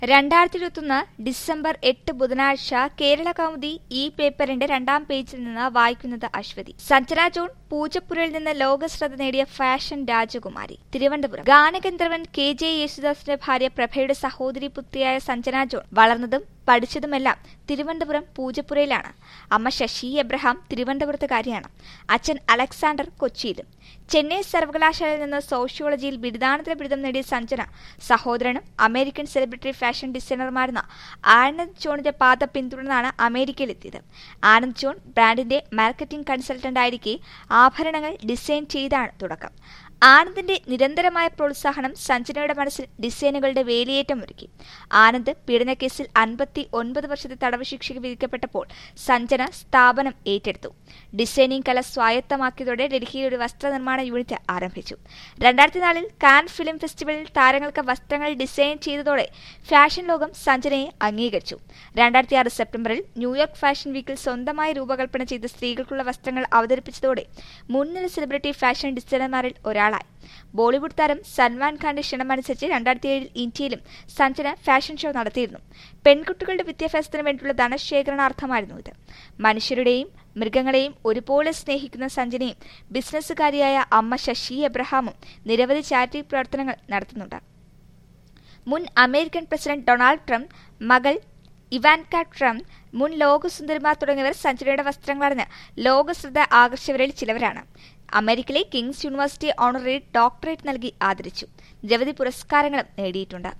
രണ്ടായിരത്തി ഇരുപത്തൊന്ന് ഡിസംബർ എട്ട് ബുധനാഴ്ച കേരള കൗമുദി ഈ പേപ്പറിന്റെ രണ്ടാം പേജിൽ നിന്ന് വായിക്കുന്നത് അശ്വതി സഞ്ജന ജോൺ പൂജപ്പുരയിൽ നിന്ന് ലോകശ്രദ്ധ നേടിയ ഫാഷൻ രാജകുമാരി തിരുവനന്തപുരം ഗാനഗന്ധർവൻ കെ ജെ യേശുദാസിന്റെ ഭാര്യ പ്രഭയുടെ സഹോദരി പുത്രിയായ സഞ്ജന ജോൺ വളർന്നതും പഠിച്ചതുമെല്ലാം തിരുവനന്തപുരം പൂജപ്പുരയിലാണ് അമ്മ ശശി എബ്രഹാം തിരുവനന്തപുരത്തുകാരിയാണ് അച്ഛൻ അലക്സാണ്ടർ കൊച്ചിയിലും ചെന്നൈ സർവകലാശാലയിൽ നിന്ന് സോഷ്യോളജിയിൽ ബിരുദാനന്തര ബിരുദം നേടിയ സഞ്ജന സഹോദരനും അമേരിക്കൻ സെലിബ്രിറ്റി ഫാഷൻ ഡിസൈനർമാരുന്ന ആനന്ദ് ജോണിന്റെ പാത പിന്തുടർന്നാണ് അമേരിക്കയിലെത്തിയത് ആനന്ദ് ജോൺ ബ്രാൻഡിന്റെ മാർക്കറ്റിംഗ് കൺസൾട്ടന്റ് ആയിരിക്കെ ആഭരണങ്ങൾ ഡിസൈൻ ചെയ്താണ് തുടക്കം ആനന്ദിന്റെ നിരന്തരമായ പ്രോത്സാഹനം സഞ്ജനയുടെ മനസ്സിൽ ഡിസൈനുകളുടെ വേലിയേറ്റമൊരുക്കി ആനന്ദ് പീഡനക്കേസിൽ അൻപത്തി ഒൻപത് വർഷത്തെ തടവ് ശിക്ഷയ്ക്ക് വിധിക്കപ്പെട്ടപ്പോൾ സഞ്ജന സ്ഥാപനം ഏറ്റെടുത്തു ഡിസൈനിങ് കല സ്വായത്തമാക്കിയതോടെ ഡൽഹിയിൽ ഒരു വസ്ത്രനിർമ്മാണ യൂണിറ്റ് ആരംഭിച്ചു രണ്ടായിരത്തി നാലിൽ കാൻ ഫിലിം ഫെസ്റ്റിവലിൽ താരങ്ങൾക്ക് വസ്ത്രങ്ങൾ ഡിസൈൻ ചെയ്തതോടെ ഫാഷൻ ലോകം സഞ്ജനയെ അംഗീകരിച്ചു രണ്ടായിരത്തി ആറ് സെപ്റ്റംബറിൽ ന്യൂയോർക്ക് ഫാഷൻ വീക്കിൽ സ്വന്തമായി രൂപകൽപ്പന ചെയ്ത സ്ത്രീകൾക്കുള്ള വസ്ത്രങ്ങൾ അവതരിപ്പിച്ചതോടെ മുൻനിര സെലിബ്രിറ്റി ഫാഷൻ ഡിസൈനർമാരിൽ ഒരാളായി ബോളിവുഡ് താരം സൽമാൻ ഖാന്റെ ക്ഷണമനുസരിച്ച് രണ്ടായിരത്തി ഏഴിൽ ഇന്ത്യയിലും സഞ്ജന ഫാഷൻ ഷോ നടത്തിയിരുന്നു പെൺകുട്ടികളുടെ വിദ്യാഭ്യാസത്തിന് വേണ്ടിയുള്ള ധനശേഖരണാർത്ഥമായിരുന്നു ഇത് മനുഷ്യരുടെയും മൃഗങ്ങളെയും ഒരുപോലെ സ്നേഹിക്കുന്ന സഞ്ജനയും ബിസിനസ്സുകാരിയായ അമ്മ ശശി എബ്രഹാമും നിരവധി ചാരിറ്റി പ്രവർത്തനങ്ങൾ നടത്തുന്നുണ്ട് മുൻ അമേരിക്കൻ പ്രസിഡന്റ് ഡൊണാൾഡ് ട്രംപ് മകൾ ഇവാൻക ട്രംപ് മുൻ ലോകസുന്ദരിമാർ തുടങ്ങിയവർ സഞ്ജനയുടെ വസ്ത്രങ്ങളറിഞ്ഞ് ലോകശ്രദ്ധ ആകർഷിച്ചവരിൽ ചിലവരാണ് അമേരിക്കയിലെ കിങ്സ് യൂണിവേഴ്സിറ്റി ഓണററി ഡോക്ടറേറ്റ് നൽകി ആദരിച്ചു നിരവധി പുരസ്കാരങ്ങളും നേടിയിട്ടുണ്ട്